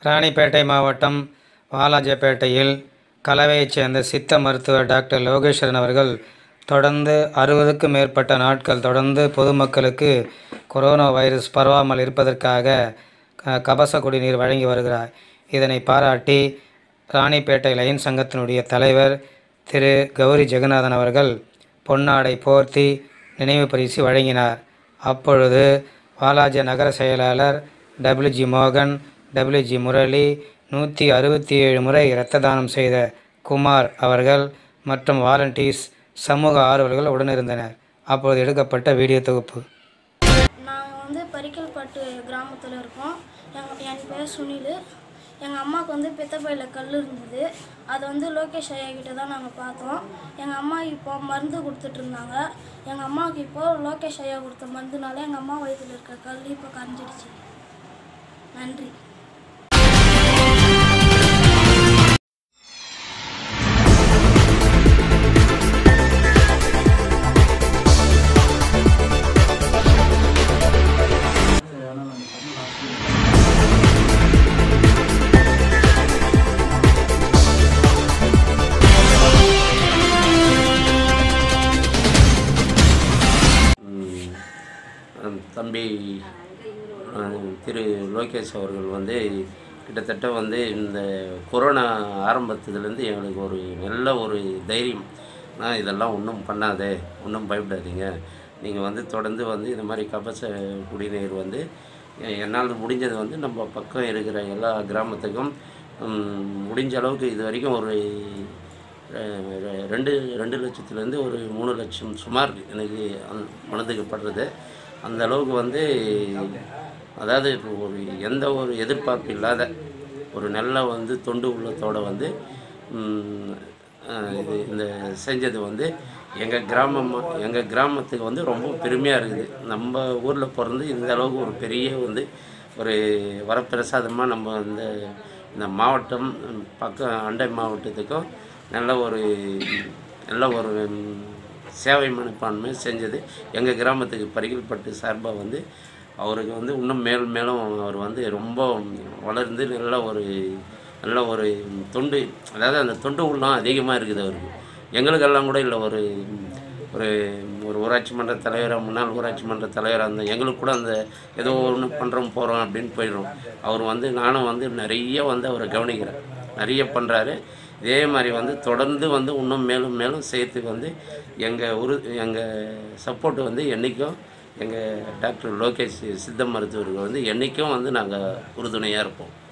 ராணிப்பேட்டை மாவட்டம் வாலாஜப்பேட்டையில் கலவையைச் சேர்ந்த சித்த மருத்துவர் டாக்டர் லோகேஸ்வரன் அவர்கள் தொடர்ந்து அறுபதுக்கும் மேற்பட்ட நாட்கள் தொடர்ந்து பொதுமக்களுக்கு கொரோனா வைரஸ் பரவாமல் இருப்பதற்காக க- கபச குடிநீர் வழங்கி வருகிறார் இதனை பாராட்டி ராணிப்பேட்டை லைன் சங்கத்தினுடைய தலைவர் திரு கௌரி ஜெகநாதன் அவர்கள் பொன்னாடை போர்த்தி நினைவு பரிசு வழங்கினார் அப்பொழுது வாலாஜ நகர செயலாளர் டபிள்யூஜி மோகன் டபிள்யூஜி முரளி நூற்றி அறுபத்தி ஏழு முறை இரத்த தானம் செய்த குமார் அவர்கள் மற்றும் வாலண்டியர்ஸ் சமூக ஆர்வலர்கள் உடனிருந்தனர் அப்பொழுது எடுக்கப்பட்ட வீடியோ தொகுப்பு நாங்கள் வந்து பரிக்கல்பட்டு கிராமத்தில் இருக்கோம் எங்க என் பேர் சுனில் எங்கள் அம்மாவுக்கு வந்து பித்தப்பையில் கல் இருந்தது அதை வந்து லோகேஷ் ஐயா கிட்ட தான் நாங்கள் பார்த்தோம் எங்கள் அம்மா இப்போ மருந்து கொடுத்துட்டு இருந்தாங்க எங்கள் அம்மாவுக்கு இப்போ லோகேஷ் ஐயா கொடுத்த மருந்துனால எங்கள் அம்மா வயிற்றில் இருக்க கல் இப்போ கரைஞ்சிடுச்சு நன்றி ம், ம், தம்பி ம், திரு லோகேஷ் அவர்கள் வந்து கிட்டத்தட்ட வந்து இந்த கொரோனா ஆரம்பத்துலேருந்து எங்களுக்கு ஒரு நல்ல ஒரு தைரியம் நான் இதெல்லாம் ஒன்றும் பண்ணாதே ஒன்றும் பயப்படாதீங்க நீங்கள் வந்து தொடர்ந்து வந்து இந்த மாதிரி கபச குடிநீர் வந்து எ- என்னால் முடிஞ்சது வந்து நம்ம பக்கம் இருக்கிற எல்லா கிராமத்துக்கும் ம், முடிஞ்ச அளவுக்கு இது வரைக்கும் ஒரு ரெ- ரெ- ரெண்டு ரெண்டு லட்சத்துலேருந்து ஒரு மூணு லட்சம் சுமார் எனக்கு அந் மனதுக்கு படுறது அந்த அளவுக்கு வந்து அதாவது இப்போ ஒரு எந்த ஒரு எதிர்பார்ப்பு இல்லாத ஒரு நல்ல வந்து தொண்டு உள்ளத்தோட வந்து ம், அஹ், இது இந்த செஞ்சது வந்து எங்கள் கிராமம் எங்கள் கிராமத்துக்கு வந்து ரொம்ப பெருமையாக இருக்குது நம்ம ஊரில் பிறந்து இந்த அளவுக்கு ஒரு பெரிய வந்து ஒரு வரப்பிரசாதமாக நம்ம இந்த இந்த மாவட்டம் ம், பக்கம் அண்டை மாவட்டத்துக்கும் நல்ல ஒரு நல்ல ஒரு ம், சேவை மனப்பான்மை செஞ்சது எங்கள் கிராமத்துக்கு பரிகல்பட்டு சார்பாக வந்து அவருக்கு வந்து இன்னும் மேலும் மேலும் அவர் வந்து ரொம்ப வளர்ந்து நல்ல ஒரு நல்ல ஒரு தொண்டு அதாவது அந்த தொண்டு உள்ளம் அதிகமாக இருக்குது அவருக்கு எங்களுக்கெல்லாம் கூட இல்லை ஒரு ஒரு ஒரு ஊராட்சி மன்ற தலைவராக முன்னாள் ஊராட்சி மன்ற தலைவராக இருந்த எங்களுக்கு கூட அந்த ஏதோ ஒன்று பண்ணுறோம் போகிறோம் அப்படின்னு போயிடுறோம் அவர் வந்து நானும் வந்து நிறைய வந்து அவரை கவனிக்கிறேன் நிறைய பண்ணுறாரு இதே மாதிரி வந்து தொடர்ந்து வந்து இன்னும் மேலும் மேலும் செய்யறதுக்கு வந்து எங்கள் உரு எங்கள் சப்போர்ட் வந்து என்றைக்கும் எங்கள் டாக்டர் லோகேஷ் சித்த மருத்துவருக்கு வந்து என்றைக்கும் வந்து நாங்கள் உறுதுணையாக இருப்போம்